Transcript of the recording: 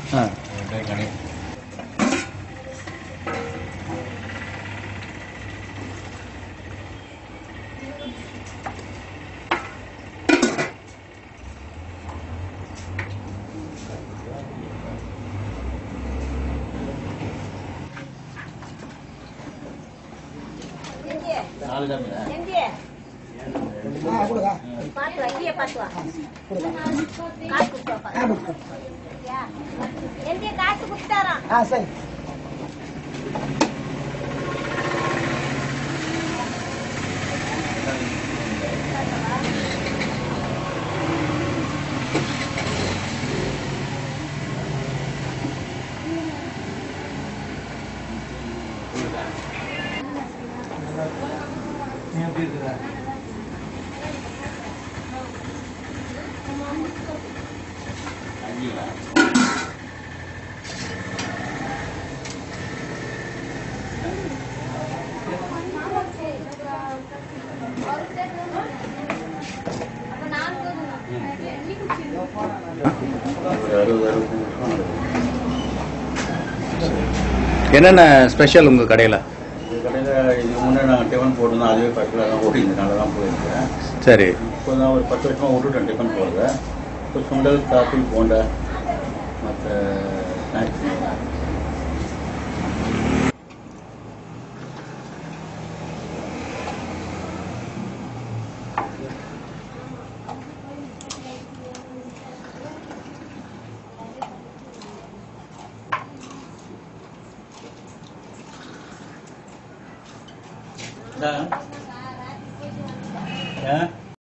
ஆ ரெண்டே கடை நாலு கம்மியா பார்த்து வா இங்கே பார்த்து வா காசு கொடுப்பா எந்த காசு கொடுத்தாராம் ஆ சரி நீ எப்படி இருக்கிற அஞ்சுங்களா ஒரு அறுபது அறுபத்தஞ்சு வருஷம் ஆகுது. என்னென்ன ஸ்பெஷல் உங்கள் கடையில் இந்த கடையில் இதுக்கு முன்னே நான் டிஃபன் போட்டிருந்தேன் அதுவே பக்கத்தில் தான் ஓடிட்டு நல்லா தான் போயிருக்கேன் சரி இப்போ தான் ஒரு பத்து வருஷமாக விட்டுட்டேன் டிஃபன் போடுறத இப்போ சுண்டல் காஃபி போண்டா மற்ற ஸ்நாக்ஸ் ஆ